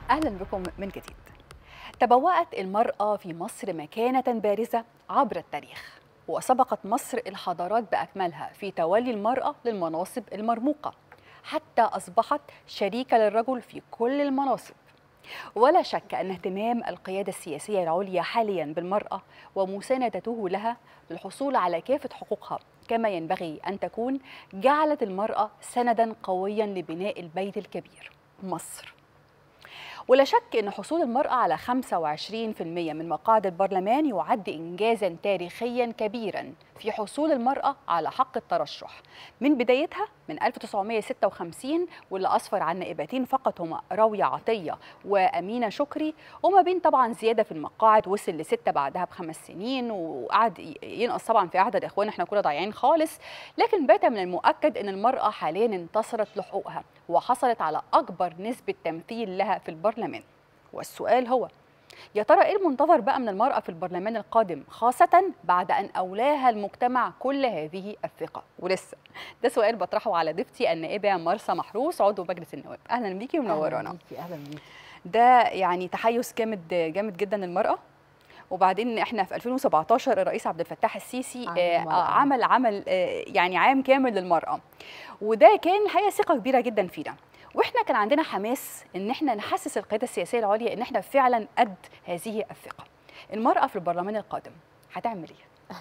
أهلا بكم من جديد تبوأت المرأة في مصر مكانة بارزة عبر التاريخ وسبقت مصر الحضارات بأكملها في تولي المرأة للمناصب المرموقة حتى أصبحت شريكة للرجل في كل المناصب ولا شك أن اهتمام القيادة السياسية العليا حاليا بالمرأة ومساندته لها للحصول على كافة حقوقها كما ينبغي أن تكون جعلت المرأة سندا قويا لبناء البيت الكبير مصر ولا شك أن حصول المرأة على 25% من مقاعد البرلمان يعد إنجازا تاريخيا كبيرا في حصول المرأة على حق الترشح من بدايتها من 1956 واللي أسفر عن نائبتين فقط هما راوية عطية وأمينة شكري وما بين طبعا زيادة في المقاعد وصل لستة بعدها بخمس سنين وقعد ينقص طبعا في عدد إخوان احنا كنا ضايعين خالص لكن بات من المؤكد أن المرأة حاليا انتصرت لحقوقها وحصلت على أكبر نسبة تمثيل لها في البرلمان والسؤال هو يا ترى ايه المنتظر بقى من المرأة في البرلمان القادم خاصة بعد أن أولاها المجتمع كل هذه الثقة ولسه ده سؤال بطرحه على ضيفتي النائبة مرسى محروس عضو مجلس النواب أهلا بيكي ومنورانا اهلا بيكي اهلا بيكي ده يعني تحيز جامد جامد جدا للمرأة وبعدين احنا في 2017 الرئيس عبد الفتاح السيسي عام آه، المرأة. عمل عمل آه، يعني عام كامل للمرأة وده كان الحقيقه ثقه كبيره جدا فينا واحنا كان عندنا حماس ان احنا نحسس القياده السياسيه العليا ان احنا فعلا قد هذه الثقه المراه في البرلمان القادم هتعمل ايه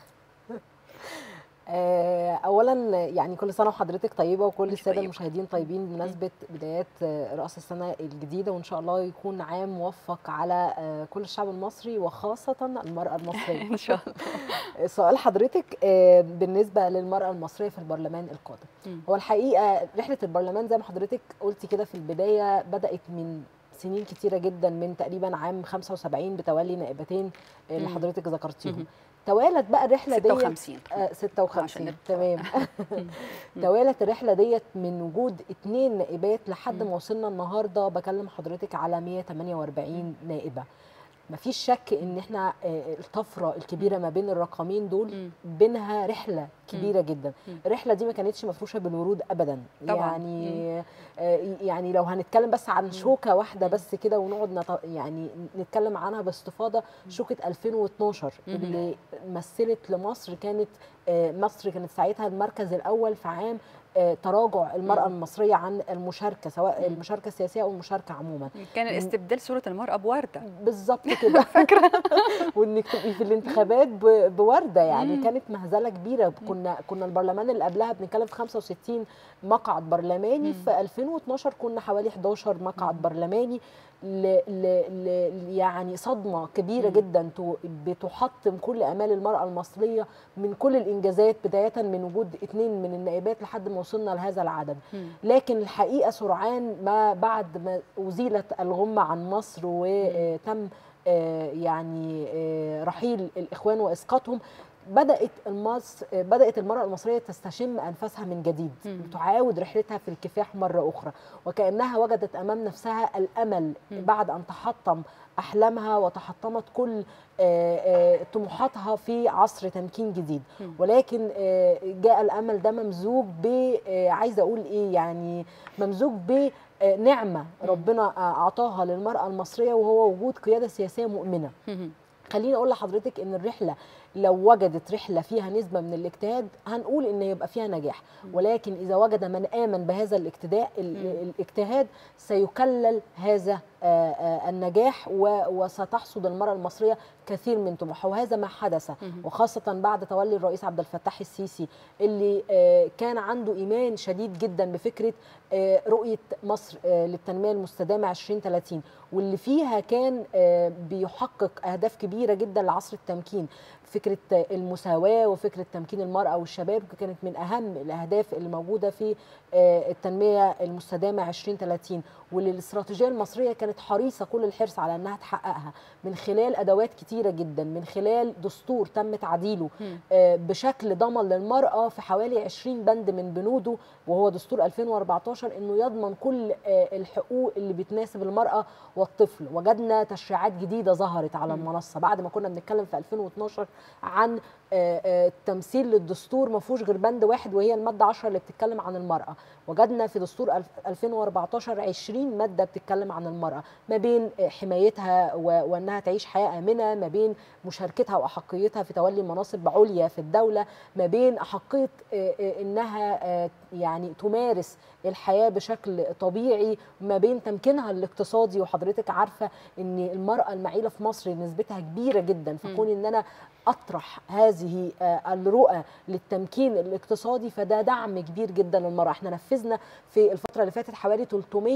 آه، اولا يعني كل سنه وحضرتك طيبه وكل وانت الساده طيبة. المشاهدين طيبين بمناسبه بدايات آه، راس السنه الجديده وان شاء الله يكون عام موفق على آه، كل الشعب المصري وخاصه المراه المصريه ان شاء الله سؤال حضرتك آه، بالنسبه للمراه المصريه في البرلمان القادم مم. هو الحقيقه رحله البرلمان زي ما حضرتك قلتي كده في البدايه بدات من سنين كتيره جدا من تقريبا عام 75 بتولي نائبتين اللي مم. حضرتك ذكرتيهم مهم. توالت بقى الرحله ديت 56 آه، عشان 56 نبقى- تمام توالت الرحله ديت من وجود اتنين نائبات لحد مم. ما وصلنا النهارده بكلم حضرتك على 148 نائبه مفيش شك ان احنا آه، الطفره الكبيره ما بين الرقمين دول مم. بينها رحله كبيره جدا مم. الرحله دي ما كانتش مفروشه بالورود ابدا طبعاً. يعني آه، يعني لو هنتكلم بس عن شوكه واحده بس كده ونقعد نط... يعني نتكلم عنها باستفاضه شوكه 2012 مم. اللي مثلت لمصر كانت آه، مصر كانت ساعتها المركز الاول في عام آه، تراجع المراه مم. المصريه عن المشاركه سواء مم. المشاركه السياسيه او المشاركه عموما كان الاستبدال صوره المراه بورده بالظبط كده فاكره وانك تبقي في الانتخابات ب- بورده يعني مم. كانت مهزله كبيره كنا كنا البرلمان اللي قبلها بنتكلم في 65 مقعد برلماني مم. في 2012 كنا حوالي 11 مقعد برلماني ل ل ل يعني صدمه كبيره مم. جدا تو- بتحطم كل امال المراه المصريه من كل الانجازات بدايه من وجود اثنين من النائبات لحد ما وصلنا لهذا العدد مم. لكن الحقيقه سرعان ما بعد ما ازيلت الغمه عن مصر وتم آه، يعني آه، رحيل الاخوان واسقاطهم بدات المصر بدات المراه المصريه تستشم انفاسها من جديد مم. تعاود رحلتها في الكفاح مره اخرى وكانها وجدت امام نفسها الامل مم. بعد ان تحطم احلامها وتحطمت كل آه، آه، طموحاتها في عصر تمكين جديد مم. ولكن آه، جاء الامل ده ممزوج ب آه، عايزه اقول ايه يعني ممزوج ب آه، نعمه ربنا آه، اعطاها للمراه المصريه وهو وجود قياده سياسيه مؤمنه مم. خليني اقول لحضرتك ان الرحله لو وجدت رحله فيها نسبه من الاجتهاد هنقول ان يبقى فيها نجاح ولكن اذا وجد من امن بهذا الاجتداء ال- الاجتهاد سيكلل هذا آه، آه، النجاح و- وستحصد المراه المصريه كثير من طموحها وهذا ما حدث مهم. وخاصه بعد تولي الرئيس عبد الفتاح السيسي اللي آه، كان عنده ايمان شديد جدا بفكره آه، رؤيه مصر آه، للتنميه المستدامه 2030 واللي فيها كان آه، بيحقق اهداف كبيره جدا لعصر التمكين فكره آه، المساواه وفكره تمكين المراه والشباب كانت من اهم الاهداف اللي موجوده في آه، التنميه المستدامه 2030 واللي الاستراتيجيه المصريه كانت حريصه كل الحرص على انها تحققها من خلال ادوات كتيره جدا من خلال دستور تم تعديله مم. آه، بشكل ضمن للمرأة في حوالي 20 بند من بنوده وهو دستور 2014 انه يضمن كل آه، الحقوق اللي بتناسب المرأة والطفل وجدنا تشريعات جديدة ظهرت على مم. المنصة بعد ما كنا بنتكلم في 2012 عن آه، آه، التمثيل للدستور ما فيهوش غير بند واحد وهي الماده 10 اللي بتتكلم عن المراه وجدنا في دستور الف- 2014 20 ماده بتتكلم عن المراه ما بين آه، حمايتها و- وانها تعيش حياه امنه ما بين مشاركتها واحقيتها في تولي مناصب عليا في الدوله ما بين احقيه آه، آه، انها آه، يعني تمارس الحياه بشكل طبيعي ما بين تمكينها الاقتصادي وحضرتك عارفه ان المراه المعيله في مصر نسبتها كبيره جدا فكون ان انا اطرح هذه آه، الرؤى للتمكين الاقتصادي فده دعم كبير جدا للمراه احنا نفذنا في الفتره اللي فاتت حوالي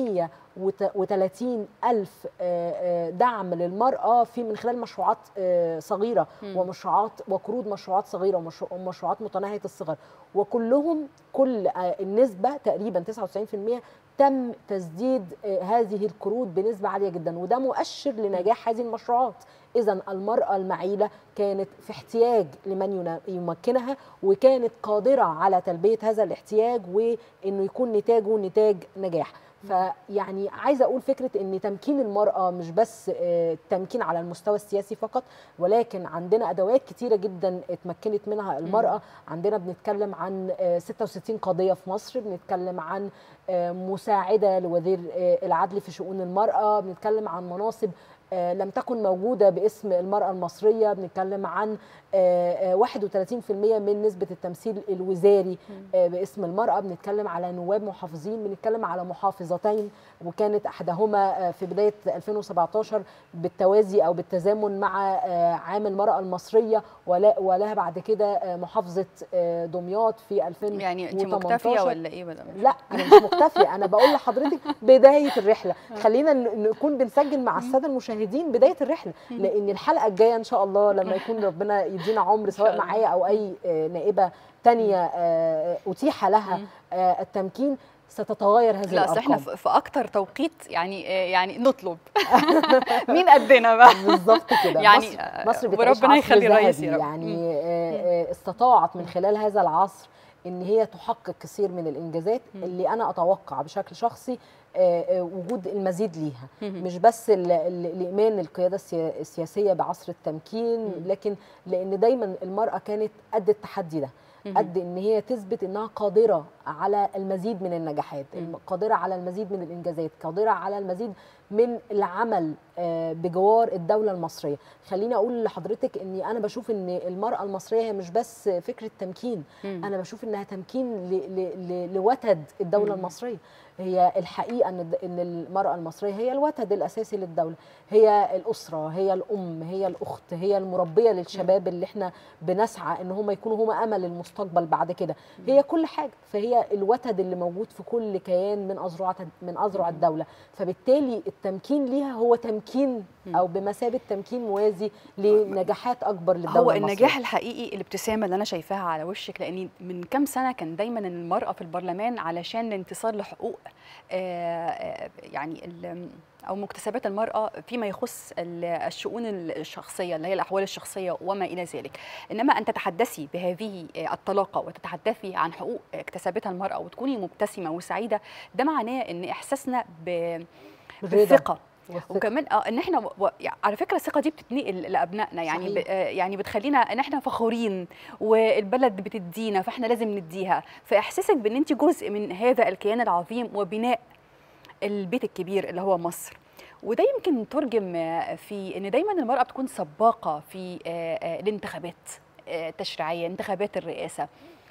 330 الف آه، آه، دعم للمراه في من خلال مشروعات آه، صغيره مم. ومشروعات وقروض مشروعات صغيره ومشروع- ومشروعات متناهيه الصغر وكلهم كل آه، النسبه تقريبا 99% تم تسديد آه، هذه القروض بنسبه عاليه جدا وده مؤشر لنجاح هذه المشروعات اذا المراه المعيله كانت في احتياج لمن ينا- يمكنها وكانت قادره على تلبيه هذا الاحتياج وانه يكون نتاجه نتاج نجاح فيعني عايزه اقول فكره ان تمكين المراه مش بس آه، تمكين على المستوى السياسي فقط ولكن عندنا ادوات كتيره جدا اتمكنت منها المراه عندنا بنتكلم عن آه، 66 قضيه في مصر بنتكلم عن آه، مساعده لوزير آه، العدل في شؤون المراه بنتكلم عن مناصب آه، لم تكن موجوده باسم المراه المصريه بنتكلم عن آه، آه، 31% من نسبه التمثيل الوزاري آه، باسم المراه بنتكلم على نواب محافظين بنتكلم على محافظتين وكانت احداهما آه، في بدايه 2017 بالتوازي او بالتزامن مع آه، عام المراه المصريه ولا ولها بعد كده آه، محافظه آه، دمياط في 2018 يعني انت مكتفيه ولا ايه ولا مش لا انا مش مكتفيه انا بقول لحضرتك بدايه الرحله خلينا ن- نكون بنسجل مع الساده المشاهدين بدايه الرحله لان الحلقه الجايه ان شاء الله لما يكون ربنا يدينا عمر سواء الله. معايا او اي آه، نائبه تانية آه، اتيح لها آه، التمكين ستتغير هذه لا اصل احنا الارقام في في اكتر توقيت يعني آه، يعني نطلب مين قدنا بقى بالظبط كده يعني مصر, آه، مصر بتعيش وربنا عصر يخلي الرئيس ذهبي يا رب. يعني آه، آه، استطاعت من خلال هذا العصر ان هي تحقق كثير من الانجازات مم. اللي انا اتوقع بشكل شخصي آه، آه، وجود المزيد ليها مم. مش بس ال- ال- الايمان القياده السيا- السياسيه بعصر التمكين مم. لكن لان دايما المراه كانت قد التحدي ده مم. قد ان هي تثبت انها قادره على المزيد من النجاحات مم. قادره على المزيد من الانجازات قادره على المزيد من العمل آه، بجوار الدوله المصريه خليني اقول لحضرتك اني انا بشوف ان المراه المصريه هي مش بس فكره تمكين مم. انا بشوف انها تمكين ل- ل- ل- لوتد الدوله مم. المصريه هي الحقيقه ان الد- ان المراه المصريه هي الوتد الاساسي للدوله هي الاسره هي الام هي الاخت هي المربيه للشباب اللي احنا بنسعى ان هم يكونوا هم امل المستقبل بعد كده هي كل حاجه فهي الوتد اللي موجود في كل كيان من اذرع من اذرع الدوله فبالتالي التمكين ليها هو تمكين او بمثابه تمكين موازي لنجاحات اكبر للدوله هو المصرية. النجاح الحقيقي الابتسامه اللي انا شايفاها على وشك لاني من كام سنه كان دايما المراه في البرلمان علشان الانتصار لحقوق آه، آه، يعني ال- او مكتسبات المراه فيما يخص ال- الشؤون الشخصيه اللي هي الاحوال الشخصيه وما الى ذلك انما ان تتحدثي بهذه آه، الطلاقه وتتحدثي عن حقوق اكتسبتها المراه وتكوني مبتسمه وسعيده ده معناه ان احساسنا ب- بالرضا بالثقه والثقة. وكمان اه ان احنا و... و- يعني على فكره الثقه دي بتتنقل لابنائنا يعني ب... صحيح. آه يعني بتخلينا ان احنا فخورين والبلد بتدينا فاحنا لازم نديها فاحساسك بان انت جزء من هذا الكيان العظيم وبناء البيت الكبير اللي هو مصر وده يمكن ترجم آه، في ان دايما المراه بتكون سباقه في آه، آه، الانتخابات آه، التشريعيه انتخابات الرئاسه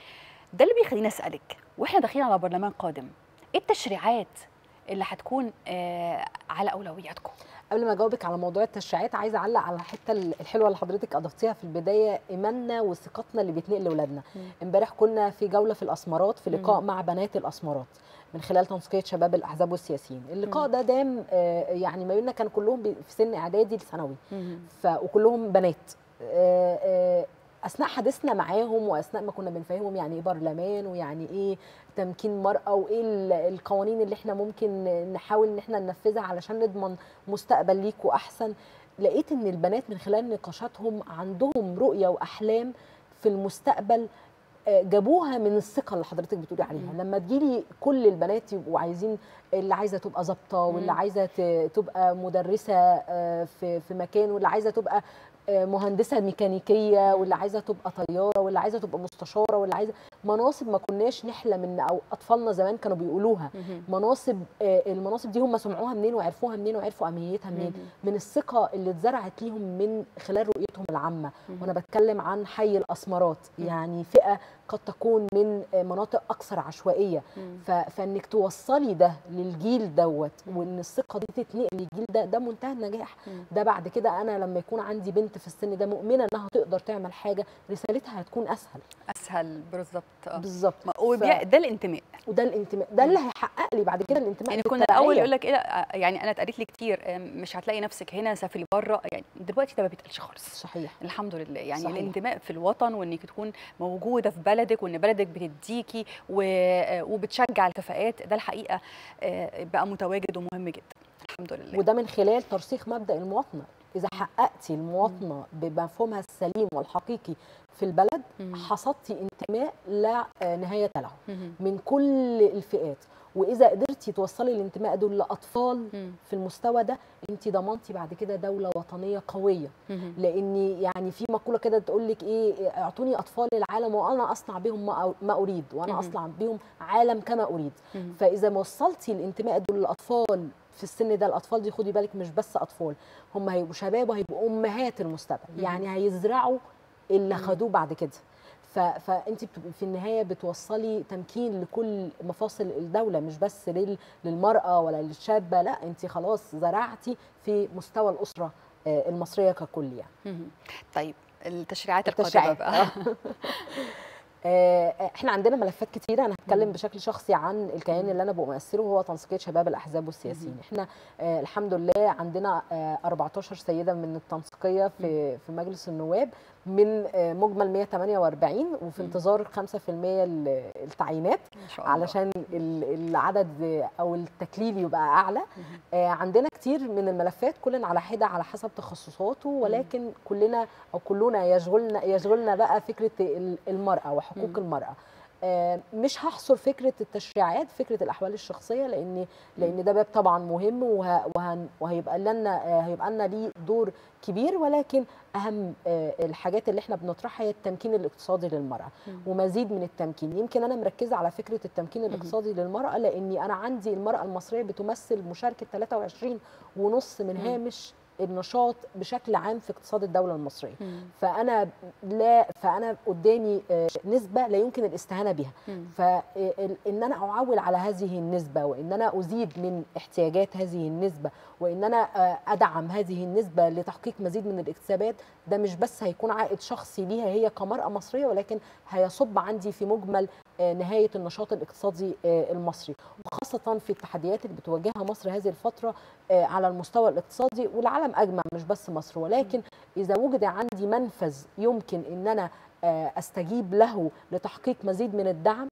ده اللي بيخليني اسالك واحنا داخلين على برلمان قادم ايه التشريعات اللي هتكون آه، على اولوياتكم قبل ما اجاوبك على موضوع التشريعات عايزه اعلق على الحته الحلوه اللي حضرتك اضفتيها في البدايه ايماننا وثقتنا اللي بيتنقل لاولادنا امبارح كنا في جوله في الاسمرات في لقاء مع بنات الاسمرات من خلال تنسيقيه شباب الاحزاب والسياسيين اللقاء ده دام آه، يعني ما بيننا كان كلهم بي- في سن اعدادي لثانوي ف وكلهم بنات آه، آه، اثناء حديثنا معاهم واثناء ما كنا بنفهمهم يعني ايه برلمان ويعني ايه تمكين مرأة وايه ال- القوانين اللي احنا ممكن نحاول ان احنا ننفذها علشان نضمن مستقبل ليكوا احسن لقيت ان البنات من خلال نقاشاتهم عندهم رؤية واحلام في المستقبل آه، جابوها من الثقه اللي حضرتك بتقولي عليها مم. لما تجيلي كل البنات يبقوا عايزين اللي عايزه تبقى ظابطه واللي مم. عايزه ت- تبقى مدرسه آه، في في مكان واللي عايزه تبقى آه، مهندسه ميكانيكيه واللي عايزه تبقى طياره واللي عايزه تبقى مستشاره واللي عايزه مناصب ما كناش نحلم ان او اطفالنا زمان كانوا بيقولوها مهم. مناصب آه، المناصب دي هم سمعوها منين وعرفوها منين وعرفوا اهميتها منين مهم. من الثقه اللي اتزرعت ليهم من خلال رؤيتهم العامه مهم. وانا بتكلم عن حي الاسمرات مم. يعني فئه قد تكون من آه، مناطق اكثر عشوائيه مم. ف... فانك توصلي ده للجيل دوت مم. وان الثقه دي تتنقل للجيل ده ده منتهى النجاح مم. ده بعد كده انا لما يكون عندي بنت في السن ده مؤمنه انها تقدر تعمل حاجه رسالتها هتكون اسهل اسهل بالظبط آه. بالظبط ما- وبيع- ده الانتماء وده الانتماء ده اللي هيحقق لي بعد كده الانتماء يعني كنا بالتبعية. الاول يقول لك ايه لا، يعني انا اتقالت لي كتير آه، مش هتلاقي نفسك هنا سافري بره يعني دلوقتي ده ما بيتقالش خالص صحيح الحمد لله يعني صحيح. الانتماء في الوطن وانك تكون موجوده في بلدك وان بلدك بتديكي و- آه، وبتشجع الكفاءات ده الحقيقه آه، بقى متواجد ومهم جدا الحمد لله وده من خلال ترسيخ مبدا المواطنه اذا حققتي المواطنه بمفهومها السليم والحقيقي في البلد مم. حصدتي انتماء لا آه، نهايه له مهم. من كل الفئات واذا قدرتي توصلي الانتماء دول لاطفال مم. في المستوى ده انت ضمنتي بعد كده دوله وطنيه قويه مهم. لان يعني في مقوله كده تقول لك ايه اعطوني اطفال العالم وانا اصنع بهم ما ما اريد وانا مهم. اصنع بهم عالم كما اريد مهم. فاذا ما وصلتي الانتماء دول للاطفال في السن ده الاطفال دي خدي بالك مش بس اطفال هم هيبقوا شباب وهيبقوا امهات المستقبل مهم. يعني هيزرعوا اللي مم. خدوه بعد كده ف... فانت بتبقي في النهايه بتوصلي تمكين لكل مفاصل الدوله مش بس لل... للمراه ولا للشابه لا انت خلاص زرعتي في مستوى الاسره آه، المصريه ككل يعني مهم. طيب التشريعات القادمه التشريعات بقى آه. آه، احنا عندنا ملفات كتيره انا هتكلم مم. بشكل شخصي عن الكيان اللي انا بمثله وهو تنسيقيه شباب الاحزاب والسياسيين مم. احنا آه، الحمد لله عندنا آه، 14 سيده من التنسيقيه في في مجلس النواب من آه، مجمل 148 وفي مم. انتظار 5% ال- التعيينات ان شاء الله علشان ال- العدد او التكليل يبقى اعلى مهم. آه، عندنا كتير من الملفات كل على حده على حسب تخصصاته ولكن كلنا او كلنا يشغلنا يشغلنا بقى فكره ال- المراه وحقوق مم. المراه آه، مش هحصر فكره التشريعات فكره الاحوال الشخصيه لان لان ده باب طبعا مهم وه- وهن- وهيبقى لنا آه، هيبقى لنا ليه دور كبير ولكن اهم آه، الحاجات اللي احنا بنطرحها هي التمكين الاقتصادي للمراه مم. ومزيد من التمكين يمكن انا مركزه على فكره التمكين الاقتصادي للمراه لاني انا عندي المراه المصريه بتمثل مشاركه 23 ونص من مم. هامش النشاط بشكل عام في اقتصاد الدوله المصريه مم. فانا لا فانا قدامي آه، نسبه لا يمكن الاستهانه بها مم. فان انا اعول على هذه النسبه وان انا ازيد من احتياجات هذه النسبه وان انا آه، ادعم هذه النسبه لتحقيق مزيد من الاكتسابات ده مش بس هيكون عائد شخصي ليها هي كمراه مصريه ولكن هيصب عندي في مجمل آه، نهايه النشاط الاقتصادي آه، المصري وخاصه في التحديات اللي بتواجهها مصر هذه الفتره آه، على المستوى الاقتصادي والعالم اجمع مش بس مصر ولكن اذا وجد عندي منفذ يمكن ان انا آه، استجيب له لتحقيق مزيد من الدعم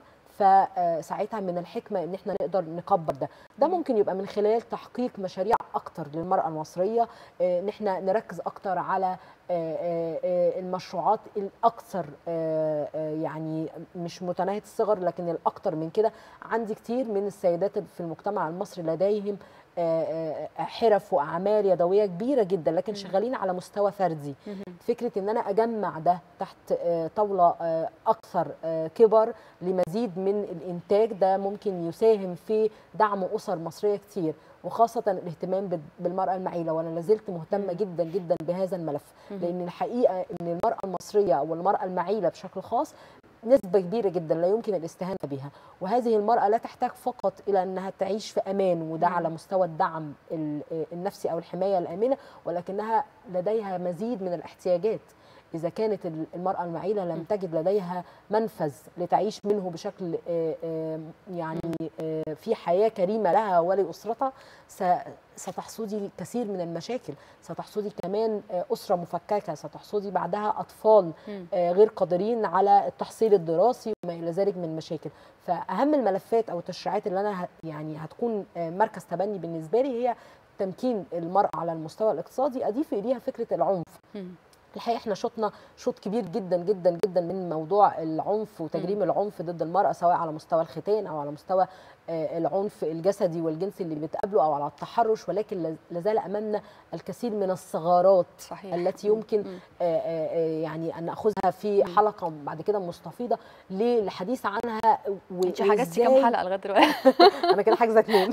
فساعتها من الحكمه ان احنا نقدر نكبر ده ده مم. ممكن يبقى من خلال تحقيق مشاريع اكتر للمراه المصريه آه، ان احنا نركز اكتر على آه، آه، آه، المشروعات الاكثر آه، آه، يعني مش متناهيه الصغر لكن الاكثر من كده عندي كتير من السيدات في المجتمع المصري لديهم آه، آه، حرف واعمال يدويه كبيره جدا لكن مم. شغالين على مستوى فردي مهم. فكره ان انا اجمع ده تحت آه، طاوله آه، اكثر آه، كبر لمزيد من الانتاج ده ممكن يساهم في دعم اسر مصريه كتير وخاصه الاهتمام بال- بالمراه المعيله وانا لازلت مهتمه مم. جدا جدا بهذا الملف مهم. لان الحقيقه ان المراه المصريه او المراه المعيله بشكل خاص نسبة كبيرة جدا لا يمكن الاستهانة بها وهذه المرأة لا تحتاج فقط إلى أنها تعيش في أمان وده مم. على مستوى الدعم ال- النفسي أو الحماية الآمنة ولكنها لديها مزيد من الاحتياجات إذا كانت ال- المرأة المعيلة لم مم. تجد لديها منفذ لتعيش منه بشكل آه، آه، يعني آه، في حياة كريمة لها ولأسرتها س- ستحصدي الكثير من المشاكل ستحصدي كمان آه، أسرة مفككة ستحصدي بعدها أطفال مم. آه، غير قادرين على التحصيل الدراسي وما الى ذلك من مشاكل فاهم الملفات او التشريعات اللي انا ه- يعني هتكون آه، مركز تبني بالنسبه لي هي تمكين المراه على المستوى الاقتصادي اضيف اليها فكره العنف مم. الحقيقه احنا شطنا شوط كبير جدا جدا جدا من موضوع العنف وتجريم العنف ضد المراه سواء على مستوى الختان او على مستوى آه، العنف الجسدي والجنسي اللي بتقابله او على التحرش ولكن لا- لازال امامنا الكثير من الثغرات صحيح التي يمكن مم. آه، آه، آه، يعني ان ناخذها في مم. حلقه بعد كده مستفيضه للحديث عنها و- انت حجزتي كام وإزاي- حلقه لغايه دلوقتي انا كده حاجزه اتنين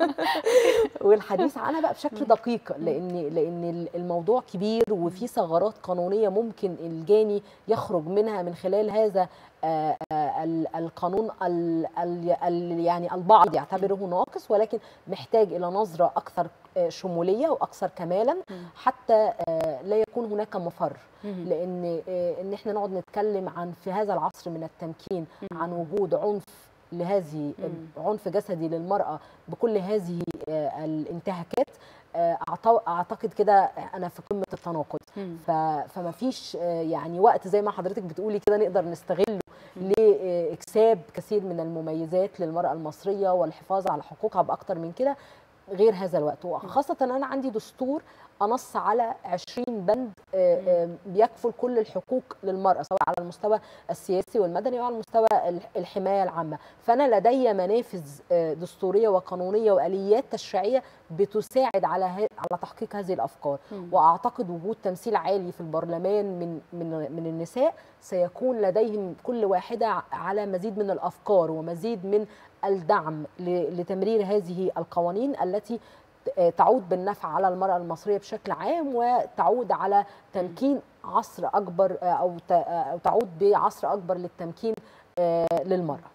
والحديث عنها بقى بشكل دقيق لان لان الموضوع كبير وفي ثغرات قانونيه ممكن الجاني يخرج منها من خلال هذا آه، آه، ال- القانون ال- ال- ال- يعني البعض يعتبره ناقص ولكن محتاج الى نظره اكثر آه، شموليه واكثر كمالا مم. حتى آه، لا يكون هناك مفر مم. لان آه، ان احنا نقعد نتكلم عن في هذا العصر من التمكين عن وجود عنف لهذه مم. عنف جسدي للمراه بكل هذه آه، الانتهاكات آه، أعط- اعتقد كده انا في قمه التناقض مم. ف- فما فيش آه، يعني وقت زي ما حضرتك بتقولي كده نقدر نستغله لاكساب كثير من المميزات للمراه المصريه والحفاظ على حقوقها باكتر من كده غير هذا الوقت وخاصه انا عندي دستور أنص على 20 بند آه، آه، بيكفل كل الحقوق للمرأة سواء على المستوى السياسي والمدني وعلى المستوى الح- الحماية العامة فأنا لدي منافذ آه، دستورية وقانونية وآليات تشريعية بتساعد على ه- على تحقيق هذه الأفكار مم. واعتقد وجود تمثيل عالي في البرلمان من من من النساء سيكون لديهم كل واحده ع- على مزيد من الافكار ومزيد من الدعم ل- لتمرير هذه القوانين التي ت- تعود بالنفع على المراه المصريه بشكل عام وتعود على تمكين عصر اكبر آه، او ت- او تعود بعصر اكبر للتمكين آه، للمراه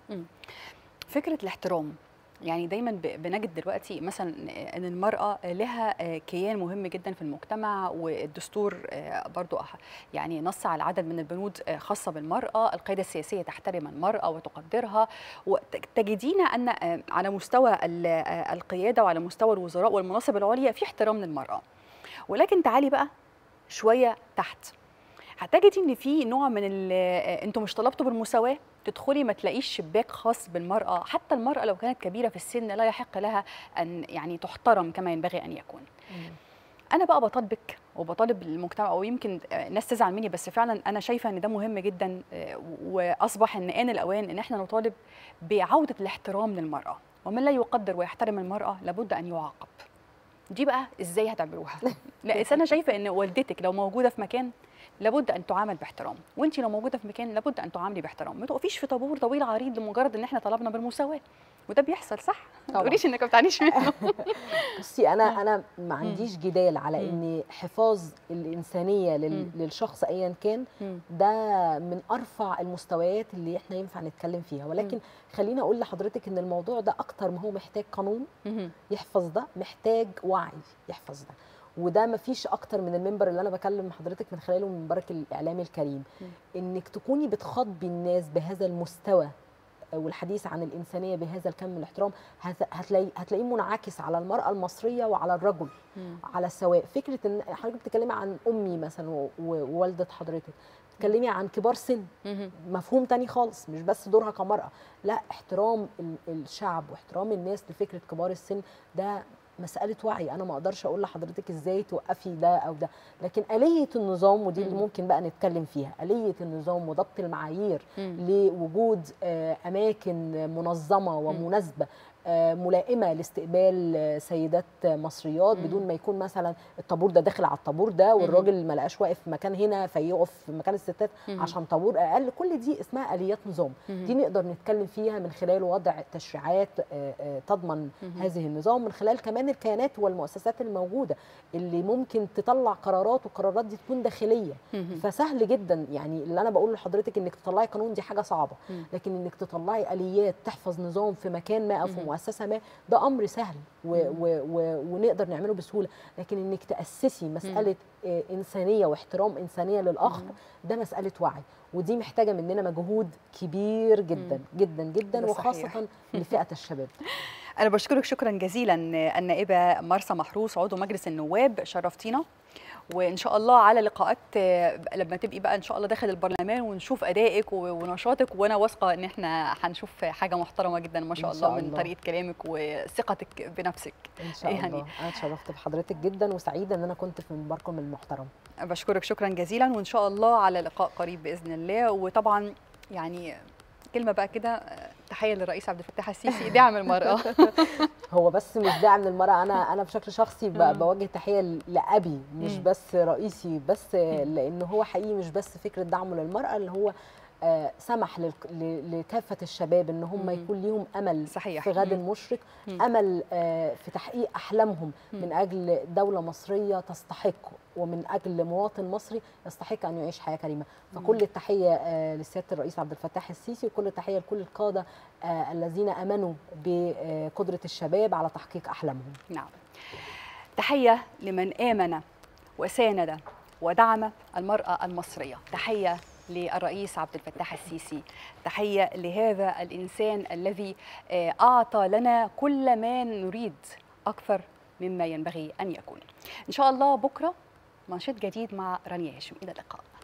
فكره الاحترام يعني دايما ب- بنجد دلوقتي مثلا ان المراه لها كيان مهم جدا في المجتمع والدستور برضو أح- يعني نص على عدد من البنود خاصه بالمراه القياده السياسيه تحترم المراه وتقدرها وتجدين ان على مستوى ال- القياده وعلى مستوى الوزراء والمناصب العليا في احترام للمراه ولكن تعالي بقى شويه تحت هتجدي ان في نوع من ال- انتوا مش طلبتوا بالمساواه تدخلي ما تلاقيش شباك خاص بالمراه حتى المراه لو كانت كبيره في السن لا يحق لها ان يعني تحترم كما ينبغي ان يكون انا بقى بطالبك وبطالب المجتمع ويمكن الناس تزعل مني بس فعلا انا شايفه ان ده مهم جدا آه، واصبح ان ان الاوان ان احنا نطالب بعوده الاحترام للمراه ومن لا يقدر ويحترم المراه لابد ان يعاقب دي بقى ازاي هتعملوها لا أصل انا شايفه ان والدتك لو موجوده في مكان لابد ان تعامل باحترام وانت لو موجوده في مكان لابد ان تعاملي باحترام ما تقفيش في طابور طويل عريض لمجرد ان احنا طلبنا بالمساواه وده بيحصل صح ما طبعاً. تقوليش انك ما بتعانيش منه بصي انا انا ما عنديش جدال على مم. ان حفاظ الانسانيه لل- مم. للشخص ايا كان مم. ده من ارفع المستويات اللي احنا ينفع نتكلم فيها ولكن خليني اقول لحضرتك ان الموضوع ده اكتر ما هو محتاج قانون مهم. يحفظ ده محتاج وعي يحفظ ده وده مفيش اكتر من المنبر اللي انا بكلم حضرتك من خلاله من منبرك الاعلامي الكريم مم. انك تكوني بتخاطبي الناس بهذا المستوى والحديث عن الانسانيه بهذا الكم من الاحترام هت- هتلاقي هتلاقيه منعكس على المراه المصريه وعلى الرجل مم. على السواء فكره ان حضرتك بتتكلمي عن امي مثلا و- و- ووالده حضرتك بتتكلمي عن كبار سن مهم. مفهوم تاني خالص مش بس دورها كمرأة لا احترام ال- الشعب واحترام الناس لفكرة كبار السن ده مسألة وعي أنا ما أقدرش أقول لحضرتك إزاي توقفي ده أو ده لكن آلية النظام ودي اللي مم. ممكن بقى نتكلم فيها آلية النظام وضبط المعايير مم. لوجود آه، أماكن منظمة ومناسبة آه، ملائمة لاستقبال آه، سيدات مصريات مم. بدون ما يكون مثلا الطابور ده داخل على الطابور ده والراجل ما لقاش واقف في مكان هنا فيقف في مكان الستات مم. عشان طابور اقل كل دي اسمها اليات نظام مهم. دي نقدر نتكلم فيها من خلال وضع تشريعات آه، آه، تضمن مهم. هذه النظام من خلال كمان الكيانات والمؤسسات الموجوده اللي ممكن تطلع قرارات والقرارات دي تكون داخليه مهم. فسهل جدا يعني اللي انا بقول لحضرتك انك تطلعي قانون دي حاجه صعبه مم. لكن انك تطلعي اليات تحفظ نظام في مكان ما او في مهم. مؤسسه ما ده امر سهل و مم. و و ونقدر نعمله بسهوله لكن انك تاسسي مساله آه، انسانيه واحترام انسانيه للاخر مم. ده مساله وعي ودي محتاجه مننا مجهود كبير جدا جدا جدا ده صحيح. وخاصه لفئه الشباب أنا بشكرك شكرا جزيلا النائبة مرسى محروس عضو مجلس النواب شرفتينا وإن شاء الله على لقاءات آه، لما تبقي بقى إن شاء الله داخل البرلمان ونشوف أدائك و- ونشاطك وأنا واثقة إن إحنا هنشوف حاجة محترمة جدا ما شاء إن الله شاء من الله. طريقة كلامك وثقتك بنفسك ان شاء يعني- الله انا اتشرفت بحضرتك جدا وسعيده ان انا كنت في منبركم المحترم بشكرك شكرا جزيلا وان شاء الله على لقاء قريب باذن الله وطبعا يعني كلمه بقى كده تحيه للرئيس عبد الفتاح السيسي دعم المراه هو بس مش داعم للمرأة أنا أنا بشكل شخصي ب- مم. بوجه تحية لأبي مش مم. بس رئيسي بس لأن هو حقيقي مش بس فكرة دعمه للمرأة اللي هو آه، سمح للك- ل- لكافة الشباب إن هم مم. يكون ليهم أمل صحيح في غد مم. مشرق مم. أمل آه، في تحقيق أحلامهم مم. من أجل دولة مصرية تستحق ومن أجل مواطن مصري يستحق أن يعيش حياة كريمة فكل التحية آه، لسيادة الرئيس عبد الفتاح السيسي وكل التحية لكل القادة آه، الذين امنوا بقدره الشباب على تحقيق احلامهم نعم تحيه لمن امن وساند ودعم المراه المصريه تحيه للرئيس عبد الفتاح السيسي تحيه لهذا الانسان الذي آه، اعطى لنا كل ما نريد اكثر مما ينبغي ان يكون ان شاء الله بكره منشط جديد مع رانيا هاشم الى اللقاء